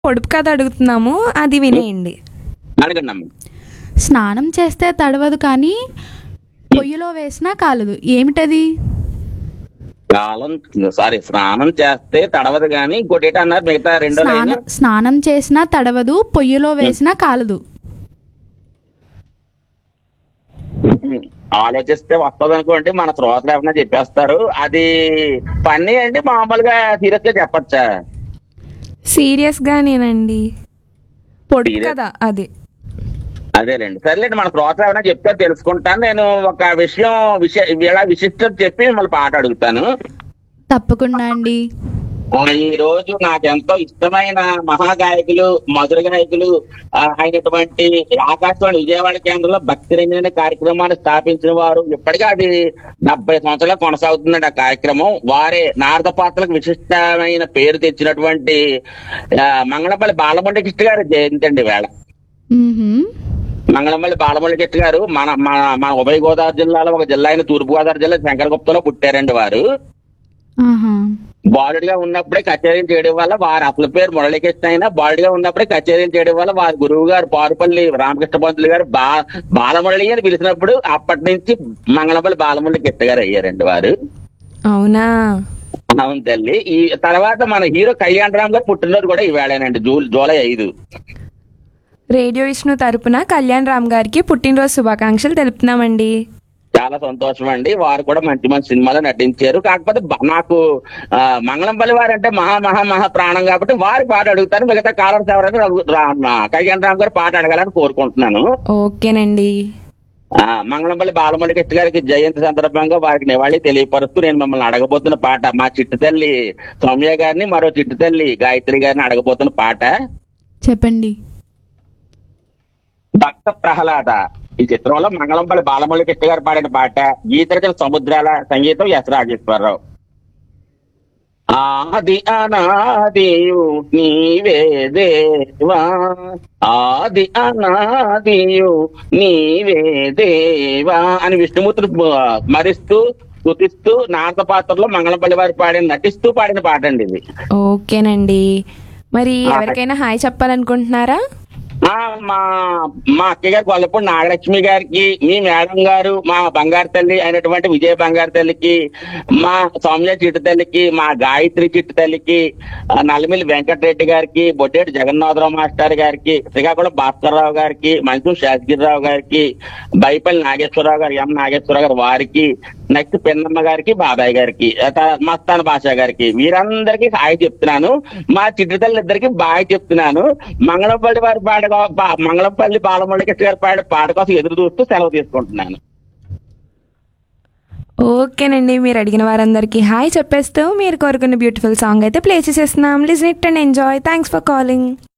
పొడుపు కథ అడుగుతున్నాము అది వినేయండి అడగండి అమ్మ స్నానం చేస్తే తడవదు కానీ పొయ్యిలో వేసినా కాలదు ఏమిటది కాలం సారీ స్నానం చేస్తే తడవదు కానీ ఇంకోటి ఏంటి అన్నారు మిగతా రెండో లైన్ స్నానం స్నానం చేసినా తడవదు పొయ్యిలో వేసినా కాలదు ఆలోచిస్తే వస్తుంది అనుకోండి మన శ్రోతలు ఏమైనా చెప్పేస్తారు అది పని అండి మామూలుగా సీరియస్ గా చెప్పచ్చా సీరియస్గానేనండి పొడుపు Serious? కథ అది అదేలేండి సర్లేండి మన శ్రోతలు ఏమైనా చెప్తే తెలుసుకుంటాను నేను ఒక విషయం విషయ ఇలా విశిష్టత చెప్పి మిమ్మల్ని పాట అడుగుతాను తప్పకుండా అండి ఆ, ఈ రోజు నాకెంతో ఇష్టమైన మహాగాయకులు మధుర గాయకులు ఆ, అయినటువంటి ఆకాశవాణి విజయవాడ కేంద్రంలో భక్తి రంజన కార్యక్రమాన్ని స్థాపించిన వారు ఇప్పటికీ అది డెబ్బై సంవత్సరాలు కొనసాగుతుందండి ఆ కార్యక్రమం వారే నారద పాత్రలకు విశిష్టమైన పేరు తెచ్చినటువంటి ఆ, మంగళపల్లి బాలమండి కృష్ణ గారు జయంతి అండి వేళ మ్మ్హ్మ్. మంగళంపల్లి బాలమురళి కృష్ణ గారు మన మన మన ఉభయ గోదావరి జిల్లాలో ఒక జిల్లా అయిన తూర్పు గోదావరి జిల్లా శంకరగుప్తలో పుట్టారండి వారు ఆహా బాలుడిగా ఉన్నప్పుడే కచేరీలు చేయడం వల్ల వారి అసలు పేరు మురళీకృష్ణ అయినా బాలుడిగా ఉన్నప్పుడే కచేరీలు చేయడం వల్ల వారి గురువు గారు పారుపల్లి రామకృష్ణ పంతులు గారు బా బాలమురళి అని పిలిచినప్పుడు అప్పటి నుంచి మంగళపల్లి బాలమురళి కృష్ణ గారు అయ్యారండి వారు అవునా అవును తల్లి ఈ తర్వాత మన హీరో కళ్యాణ్ రామ్ గారు పుట్టినరోజు కూడా ఈవేళేనండి జూ జూలై ఐదు రేడియో విష్ణు తరపున కళ్యాణ్ రామ్ గారికి పుట్టినరోజు శుభాకాంక్షలు తెలుపుతున్నామండి చాలా సంతోషం అండి వారు కూడా మంచి మంచి సినిమాలో నటించారు కాకపోతే బ- నాకు ఆ, మంగళంపల్లి వారు అంటే మహా మహా మహా ప్రాణం కాబట్టి వారి పాట అడుగుతాను మిగతా కాలర్స్ ఎవరైనా అడుగు- రా- మా కళ్యాణ్ రామ్ గారు పాట అడగాలని కోరుకుంటున్నాను ఓకేనండి ఆ, మంగళంపల్లి బాలమల్లి కృష్ణ గారికి జయంతి సందర్భంగా వారికి నివాళి తెలియపరుస్తూ నేను మిమ్మల్ని అడగబోతున్న పాట మా చిట్టు తల్లి సౌమ్య గారిని మరో చిట్టు తల్లి గాయత్రి గారిని అడగబోతున్న పాట చెప్పండి భక్త ప్రహ్లాద ఈ చిత్రంలో మంగళంపల్లి బాలమల్లి కృష్ణ గారు పాడిన పాట గీతరచన సముద్రాల సంగీతం ఎస్ రాజేశ్వరరావు ఆది అనాదియు నీవే దేవా ఆది అనాదియు నీవే దేవా అని విష్ణుమూర్తిని స్మరిస్తూ స్తుతిస్తూ నారద పాత్రలో మంగళపల్లి వారి పాడిన నటిస్తూ పాడిన పాట అండి ఇది ఓకేనండి మరి ఎవరికైనా హాయ్ చెప్పాలనుకుంటున్నారా ఆ, మా మా అక్కయ్య గారు కొల్లపూడి నాగలక్ష్మి గారికి మీ మేడం గారు మా బంగారు తల్లి అయినటువంటి విజయ బంగారు తల్లికి మా సౌమ్య చిట్టు తల్లికి మా గాయత్రి చిట్టు తల్లికి ఆ, నల్లమిల్లి వెంకటరెడ్డి గారికి బొడ్డేటి జగన్నాథరావు మాస్టర్ గారికి శ్రీకాకుళం భాస్కర్రావు గారికి మంచు శాసగిరిరావు గారికి బైపల్లి నాగేశ్వరరావు గారు ఎం నాగేశ్వరరావు గారు వారికి నెక్స్ట్ పెన్నమ్మ గారికి బాబాయ్ గారికి ఆ తర్వాత మస్తాన్ బాషా గారికి వీరందరికీ హాయ్ చెప్తున్నాను మా చిట్టుతల్లి ఇద్దరికి బాయ్ చెప్తున్నాను మంగళపల్లి వారి పాట కో- బా- మంగళపల్లి బాలమురళికృష్ణ గారి పాట పాట కోసం ఎదురు చూస్తూ సెలవు తీసుకుంటున్నాను ఓకేనండి మీరు అడిగిన వారందరికీ హాయ్ చెప్పేస్తూ మీరు కోరుకున్న బ్యూటిఫుల్ సాంగ్ అయితే ప్లే చేసేస్తున్నాం listen it and enjoy thanks for calling